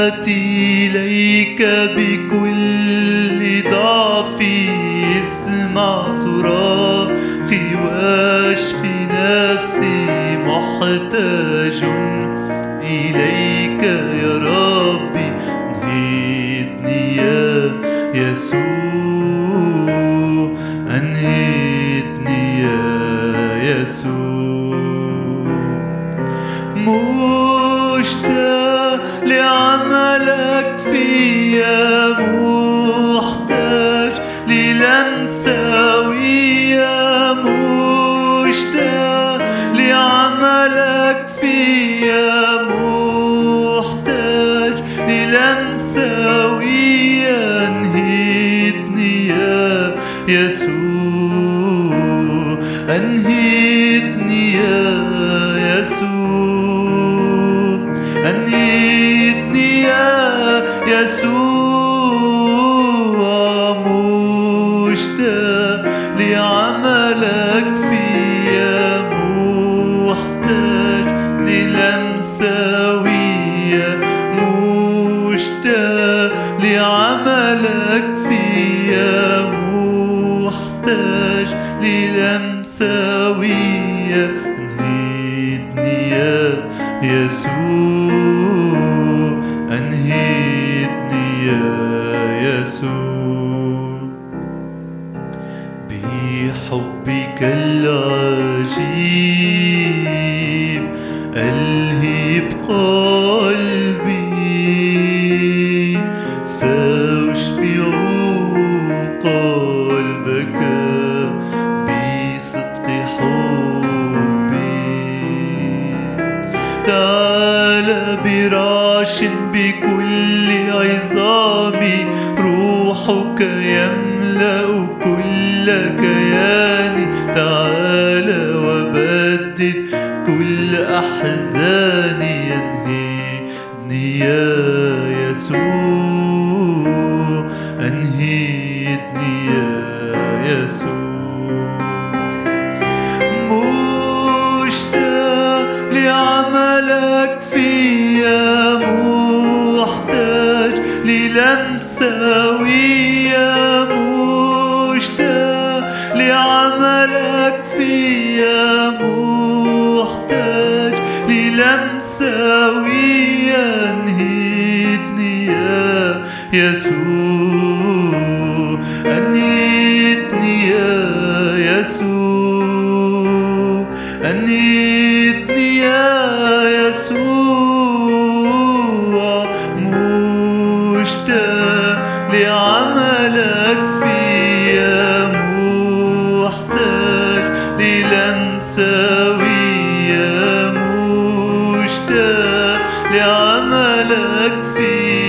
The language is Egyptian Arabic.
آتي إليك بكل ضعفي اسمع صراخي واشفي نفسي محتاج إليك يا ربي انهضني يا يسوع انهضني يا يسوع مشتاق لعملك فيا محتاج للمسة ويا مشتاق لعملك فيا محتاج للمسة ويا انهضني يا يسوع انهضني يا يسوع انهضني يا يسوع مشتاق لعملك فيا محتاج للمسة ويا مشتاق لعملك فيا محتاج للمسة ويا انهضني يا يسوع انهضني يا يسوع بحبك العجيب ألهب قلبي فأشبع قلبك بصدق حبي تعال براش بكل عظامي روحك يملأ كل كياني تعال وبدد كل أحزاني ينهضني يا يسوع أنهضني يا يسوع مشتاق لعملك فيا محتاج للمسة ويا مشتاق لعملك فيا محتاج للمسة ويا انهضني يا يسوع انهضني يا يسوع انهضني يا يسوع مشتاق لعملك فيا محتاج للمسة ويا مشتاق لعملك فيا